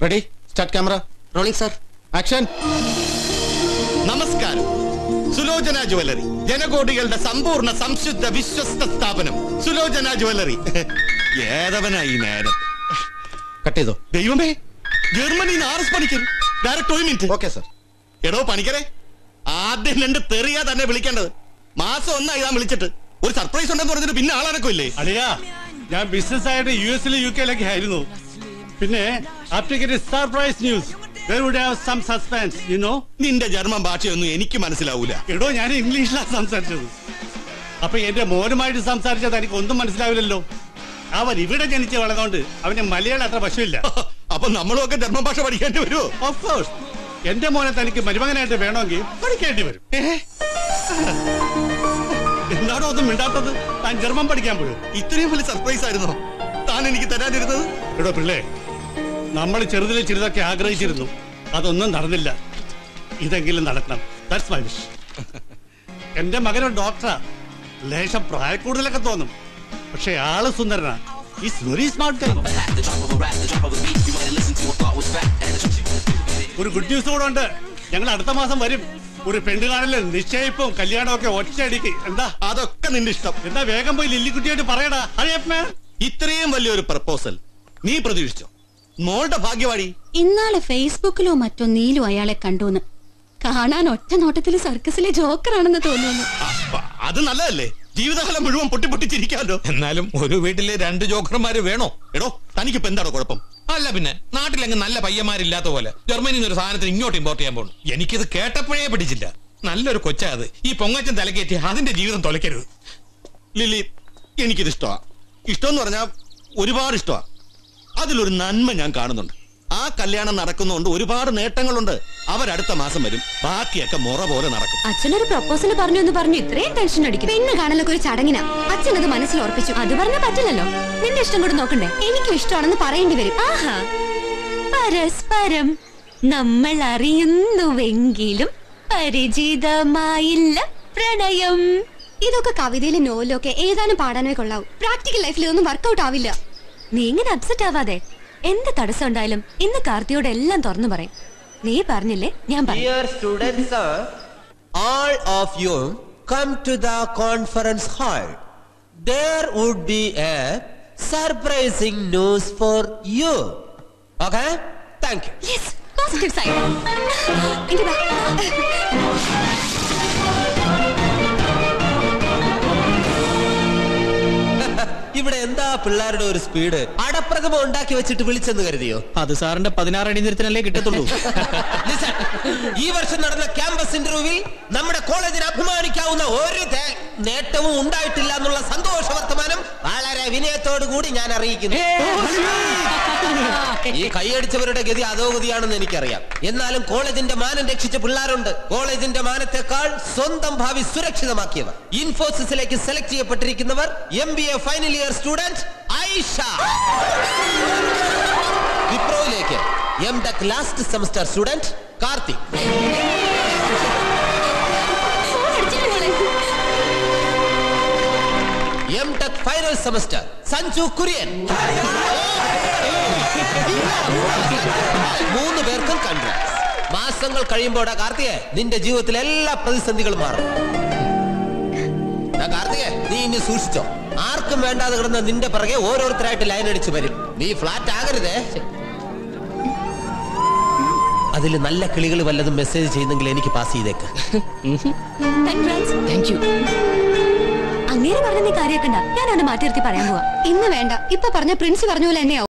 Ready start camera rolling sir action നമസ്കാരം Sulochana jewellery ജനകോടികളുടെ സമ്പൂർണ്ണ സംശുദ്ധ വിശ്വസ്ത സ്ഥാപനം സുലോചന ജ്വല്ലറി ഏതവനായി നേരം കട്ട് ചെയ്തോ ദൈവമേ ജർമ്മനി ആർഎസ് പണിക്കർ ഡയറക്റ്റ് ഒരു മിനിറ്റ് ഓക്കെ സർ എടോ പണിക്കരെ ആദ്യം രണ്ട് തെറിയാ തന്നെ വിളിക്കേണ്ടത് മാസം ഒന്നായി ഞാൻ വിളിച്ചിട്ട് ഒരു സർപ്രൈസ് ഉണ്ടെന്ന് പറഞ്ഞിട്ട് പിന്നെ ആളനക്കില്ലേ അളിയാ ഞാൻ ബിസിനസ് ആയിട്ട് യു എസിലും യു കെയിലൊക്കെ ആയിരുന്നു പിന്നെ ആപ്ലിക്കേറ്റ് surprise news some suspense you know നിന്റെ ജർമ്മൻ ഭാഷയൊന്നും എനിക്ക് മനസ്സിലാവൂല എടോ ഞാൻ ഇംഗ്ലീഷിലാണ് സംസാരിച്ചത് അപ്പൊ എന്റെ മോനുമായിട്ട് സംസാരിച്ചത് എനിക്ക് ഒന്നും മനസ്സിലാവില്ലല്ലോ അവൻ ഇവിടെ ജനിച്ച് വളർന്നോണ്ട് അവന് മലയാളം അത്ര വശമില്ല അപ്പൊ നമ്മളും ഒക്കെ ജർമ്മൻ ഭാഷ പഠിക്കേണ്ടി വരുമോ ഓഫ് കോഴ്സ് എന്റെ മോനെ തനിക്ക് മരുമകനായിട്ട് വേണമെങ്കിൽ പഠിക്കേണ്ടി വരും എന്താണോ ഒന്നും മിണ്ടാത്തത് താൻ ജർമ്മൻ പഠിക്കാൻ പോയോ ഇത്രയും വലിയ സർപ്രൈസ് ആയിരുന്നോ താൻ എനിക്ക് തരാനിരുന്നത് എടോ പിള്ളേ നമ്മൾ ചെറുതിലെ ചെറുതൊക്കെ ആഗ്രഹിച്ചിരുന്നു അതൊന്നും നടന്നില്ല ഇതെങ്കിലും നടക്കണം ദാറ്റ്സ് മൈ വിഷ് എന്റെ മകനൊരു ഡോക്ടറാ ലേശം പ്രായക്കൂടുതലൊക്കെ തോന്നും പക്ഷെ ആള് സുന്ദരനാ ഈസ് വെരി സ്മാർട്ട് ഒരു ഗുഡ് ന്യൂസ് കൂടെ ഉണ്ട് ഞങ്ങൾ അടുത്ത മാസം വരും ഒരു പെണ്ണ് കാണല് നിശ്ചയിപ്പും കല്യാണവും ഒക്കെ ഒറ്റയടിക്ക് എന്താ അതൊക്കെ നിന്റെ ഇഷ്ടം എന്താ വേഗം പോയി ലില്ലിക്കുട്ടിയായിട്ട് പറയടാ അറിയപ്പ ഇത്രയും വലിയൊരു പ്രപ്പോസൽ നീ പ്രതീക്ഷിച്ചോ മോളുടെ ഭാഗ്യവാടി ഇന്നാളെ ഫേസ്ബുക്കിലോ മറ്റോ നീലു അയാളെ കണ്ടുന്ന് കാണാൻ ഒറ്റ നോട്ടത്തിൽ സർക്കസിലെ ജോക്കറാണെന്ന് തോന്നുന്നു അപ്പ അത് നല്ലതല്ലേ ജീവിതകാലം മുഴുവൻ പൊട്ടി പൊട്ടിച്ചിരിക്കാമല്ലോ എന്നാലും ഒരു വീട്ടില് രണ്ട് ജോക്കർമാര് വേണോ എടോ തനിക്കിപ്പോ എന്താണോ കുഴപ്പം അല്ല പിന്നെ നാട്ടിലെങ്ങ് നല്ല പയ്യന്മാരില്ലാത്ത പോലെ ജർമ്മനിയിൽ നിന്ന് ഒരു സാധനത്തിന് ഇങ്ങോട്ട് ഇമ്പോർട്ട് ചെയ്യാൻ പോകുന്നു എനിക്കിത് കേട്ടപ്പോഴേ പിടിച്ചില്ല നല്ലൊരു കൊച്ചാ അത് ഈ പൊങ്ങച്ചൻ തലക്കേറ്റി അതിന്റെ ജീവിതം തൊലയ്ക്കരുത് ലില്ലി എനിക്കിത് ഇഷ്ടമാ ഇഷ്ടം എന്ന് പറഞ്ഞാൽ ഒരുപാട് ഇഷ്ടമാ അതിലൊരു നന്മ ഞാൻ കാണുന്നുണ്ട് ആ കല്യാണം നടക്കുന്നതുകൊണ്ട് ഒരുപാട് നേട്ടങ്ങളുണ്ട് അവരടുത്ത മാസം വരും ബാക്കിയൊക്കെ മുറ പോലെ നടക്കും അച്ഛനൊരു പ്രപ്പോസൽ പറഞ്ഞു എന്ന് പറഞ്ഞു ഇത്രയും ടെൻഷൻ അടിക്കും പെണ്ണ് കാണലൊക്കെ ഒരു ചടങ്ങിനാ അച്ഛൻ അത് മനസ്സിൽ ഉറപ്പിച്ചു അത് പറഞ്ഞാൽ പറ്റില്ലല്ലോ നിന്റെ ഇഷ്ടം കൂടെ നോക്കണ്ടേ എനിക്കും ഇഷ്ടമാണെന്ന് പറയേണ്ടി വരും ആഹാ പരസ്പരം നമ്മൾ അറിയുന്നുവെങ്കിലും പരിചിതമായില്ല പ്രണയം ഇതൊക്കെ കവിതയിലും നോവലും ഒക്കെ ഏതാനും പാടാനേ കൊള്ളാവൂ പ്രാക്ടിക്കൽ ലൈഫിൽ ഇതൊന്നും വർക്കൗട്ട് ആവില്ല നീ ഇങ്ങനെ അപ്സെറ്റ് ആവാതെ എന്ത് തടസ്സം ഉണ്ടായാലും ഇന്ന് കാർത്തിയോട് എല്ലാം തുറന്നു പറയും നീ പറഞ്ഞില്ലേ ഞാൻ പറയും Dear students, sir, all of you come to the conference hall. There would be a surprising news for you. Okay? Thank you. Yes positive side ഇങ്ങ് വാ. ഇവിടെ എന്താ പിള്ളേരുടെ ഒരു സ്പീഡ് അടപ്രഥമം ഉണ്ടാക്കി വെച്ചിട്ട് വിളിച്ചെന്ന് കരുതിയോ അത് സാറിന്റെ പതിനാറ് അടി നിരത്തിനല്ലേ കിട്ടത്തുള്ളൂ Listen, ഈ വർഷം നടന്ന ക്യാമ്പസ് ഇന്റർവ്യൂവിൽ നമ്മുടെ കോളേജിന് അഭിമാനിക്കാവുന്ന ഒരു തേ- നേട്ടവും ഉണ്ടായിട്ടില്ല എന്നുള്ള സന്തോഷ വർത്തമാനം വളരെ വിനയത്തോടു കൂടി ഞാൻ അറിയിക്കുന്നു ഈ കൈയടിച്ചവരുടെ ഗതി അധോഗതിയാണെന്ന് എനിക്കറിയാം എന്നാലും കോളേജിന്റെ മാനം രക്ഷിച്ച പിള്ളേരുണ്ട് കോളേജിന്റെ മാനത്തെക്കാൾ സ്വന്തം ഭാവി സുരക്ഷിതമാക്കിയവർ ഇൻഫോസിസിലേക്ക് സെലക്ട് ചെയ്യപ്പെട്ടിരിക്കുന്നവർ M B A final year student Aisha വിപ്രോയിലേക്ക് M tech last semester student Karthik phone അടിച്ചിട്ട് മോളെ. M tech final semester Sanju Kurian മൂന്ന് പേർക്കും കൺഗ്രാറ്റ്സ് മാസങ്ങൾ കഴിയുമ്പോടാ കാർത്തികെ നിന്റെ ജീവിതത്തിലെ എല്ലാ പ്രതിസന്ധികളും മാറും ദാ കാർത്തികെ നീ ഇനി സൂക്ഷിച്ചോ ആർക്കും വേണ്ടാതെ കിടന്ന നിന്റെ പിറകെ ഓരോരുത്തരായിട്ട് ലൈൻ അടിച്ചു വരും നീ ഫ്ലാറ്റ് ആകരുതേ അതിൽ നല്ല കിളികൾ വല്ലതും മെസ്സേജ് ചെയ്യുന്നെങ്കിൽ എനിക്ക് പാസ് ചെയ്തേക്ക് Congrats. അങ്ങേര് പറഞ്ഞ നീ കാര്യാക്കണ്ട ഞാൻ അവനെ മാറ്റി നിർത്തി പറയാൻ പോവാ ഇന്ന് വേണ്ട ഇപ്പൊ പറഞ്ഞ പ്രിൻസ് പറഞ്ഞ പോലെ തന്നെയാവും